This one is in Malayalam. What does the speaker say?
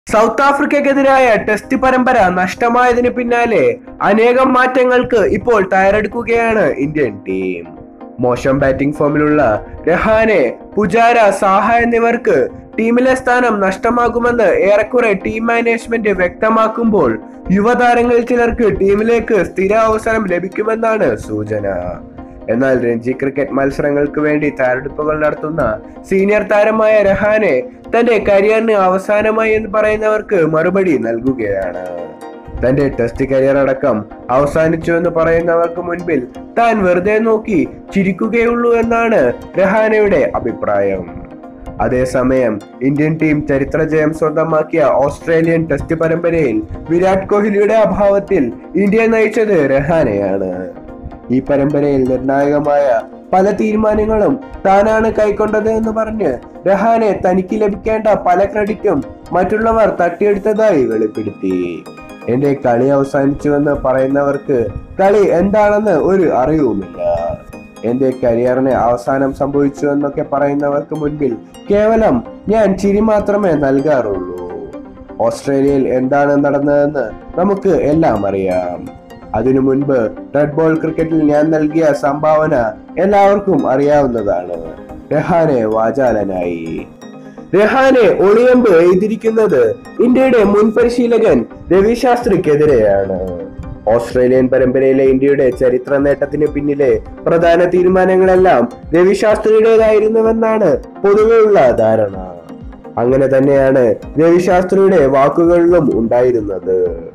സൗത്ത് ആഫ്രിക്കക്കെതിരായ ടെസ്റ്റ് പരമ്പര നഷ്ടമായതിനു പിന്നാലെ അനേകം മാറ്റങ്ങൾക്ക് ഇപ്പോൾ തയ്യാറെടുക്കുകയാണ് ഇന്ത്യൻ ടീം മോശം ബാറ്റിംഗ് ഫോമിലുള്ള രഹാനെ പുജാര സാഹ എന്നിവർക്ക് ടീമിലെ സ്ഥാനം നഷ്ടമാകുമെന്ന് ഏറെക്കുറെ ടീം മാനേജ്മെന്റ് വ്യക്തമാക്കുമ്പോൾ യുവതാരങ്ങളിൽ ചിലർക്ക് ടീമിലേക്ക് സ്ഥിര അവസരം ലഭിക്കുമെന്നാണ് സൂചന എന്നാൽ രഞ്ജി ക്രിക്കറ്റ് മത്സരങ്ങൾക്ക് വേണ്ടി തയ്യാറെടുപ്പുകൾ നടത്തുന്ന സീനിയർ താരമായ രഹാനെ തന്റെ കരിയറിന് അവസാനമായി എന്ന് പറയുന്നവർക്ക് മറുപടി നൽകുകയാണ് തന്റെ ടെസ്റ്റ് കരിയർ അടക്കം അവസാനിച്ചു എന്ന് പറയുന്നവർക്ക് മുൻപിൽ താൻ വെറുതെ നോക്കി ചിരിക്കുകയുള്ളൂ എന്നാണ് രഹാനയുടെ അഭിപ്രായം അതേസമയം ഇന്ത്യൻ ടീം ചരിത്ര ജയം സ്വന്തമാക്കിയ ഓസ്ട്രേലിയൻ ടെസ്റ്റ് പരമ്പരയിൽ വിരാട് കോഹ്ലിയുടെ അഭാവത്തിൽ ഇന്ത്യ നയിച്ചത് രഹാനെയാണ് ഈ പരമ്പരയിൽ നിർണായകമായ പല തീരുമാനങ്ങളും താനാണ് കൈക്കൊണ്ടത് എന്ന് പറഞ്ഞ് രഹാനെ തനിക്ക് ലഭിക്കേണ്ട പല ക്രെഡിറ്റും മറ്റുള്ളവർ തട്ടിയെടുത്തതായി വെളിപ്പെടുത്തി എന്റെ കളി അവസാനിച്ചുവെന്ന് പറയുന്നവർക്ക് കളി എന്താണെന്ന് ഒരു അറിവുമില്ല എന്റെ കരിയറിന് അവസാനം സംഭവിച്ചു എന്നൊക്കെ പറയുന്നവർക്ക് മുൻപിൽ കേവലം ഞാൻ ചിരി മാത്രമേ നൽകാറുള്ളൂ ഓസ്ട്രേലിയയിൽ എന്താണ് നടന്നതെന്ന് നമുക്ക് എല്ലാം അറിയാം അതിനു മുൻപ് റെഡ് ബോൾ ക്രിക്കറ്റിൽ ഞാൻ നൽകിയ സംഭാവന എല്ലാവർക്കും അറിയാവുന്നതാണ് രഹാനെ വാചാലനായി രഹാനെ ഒളിയമ്പ് എഴുതിയിരിക്കുന്നത് ഇന്ത്യയുടെ മുൻ പരിശീലകൻ രവി ശാസ്ത്രിക്കെതിരെയാണ് ഓസ്ട്രേലിയൻ പരമ്പരയിലെ ഇന്ത്യയുടെ ചരിത്ര നേട്ടത്തിന് പിന്നിലെ പ്രധാന തീരുമാനങ്ങളെല്ലാം രവി ശാസ്ത്രിയുടേതായിരുന്നുവെന്നാണ് പൊതുവെയുള്ള ധാരണ അങ്ങനെ തന്നെയാണ് രവി ശാസ്ത്രിയുടെ വാക്കുകളിലും ഉണ്ടായിരുന്നത്